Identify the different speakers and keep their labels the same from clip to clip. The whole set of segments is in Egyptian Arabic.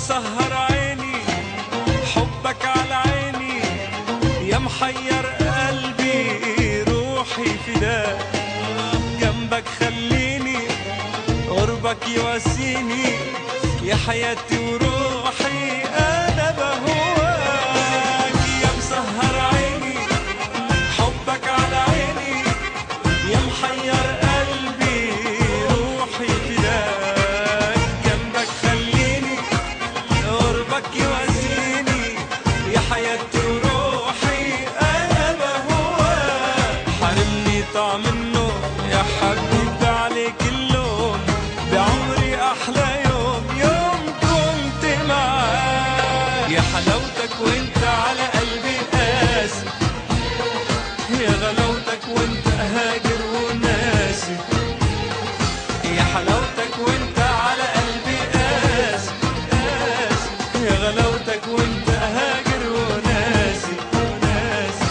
Speaker 1: مسهر عيني حبك على عيني يا محير قلبي روحي فداك جنبك خليني قربك يواسيني يا حياتي وروحي انا بهواك يا مسهر عيني حبك على عيني يا محير قلبي روحي فداك جنبك خليني قربك يواسيني يا حياتي وروحي انا بهواك حرمني طعم النوم يا حبيبي عليك اللوم بعمري احلى يوم يوم كنت معاك يا حلاوتك وانت على قلبي قاسي يا غلاوتك وانت هاجر وناسي يا حلاوتك وانت على قلبي قاسي قاسي يا غلاوتك وانت هاجر وناسي وناسي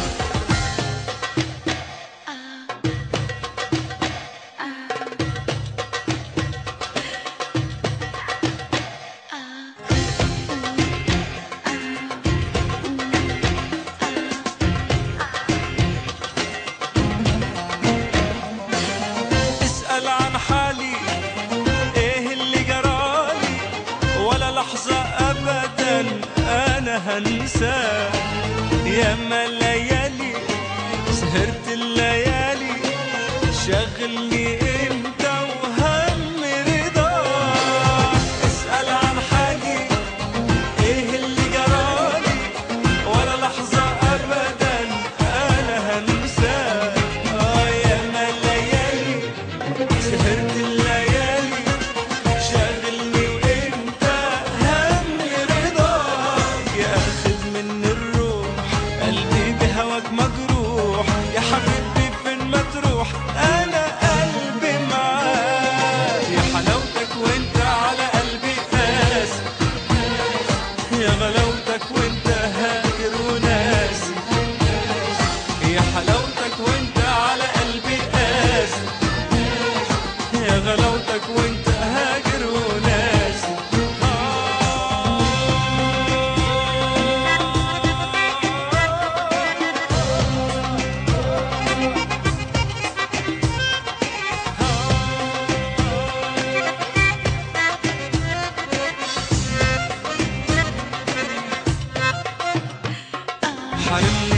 Speaker 1: اسأل عن حالي ايه اللي جرالي ولا لحظة ابدا انا هنساه ياما ليالي سهرت الليالي شغلني انت وهم رضاك اسأل عن حالي ايه اللي جرالي ولا لحظة ابدا انا هنساه اه ياما ليالي سهرت الليالي شاغلني وانت هم رضاك يا اخذ من الروح قلبي بهواك مجروح يا حبيبي فين ما تروح انا قلبي معاك يا حلاوتك وانت على قلبي قاسي يا غلاوتك وانت هاجر وناسي يا حلاوتك وانت على قلبي قاسي يا غلاوتك وانت هاجر وناسي حرمني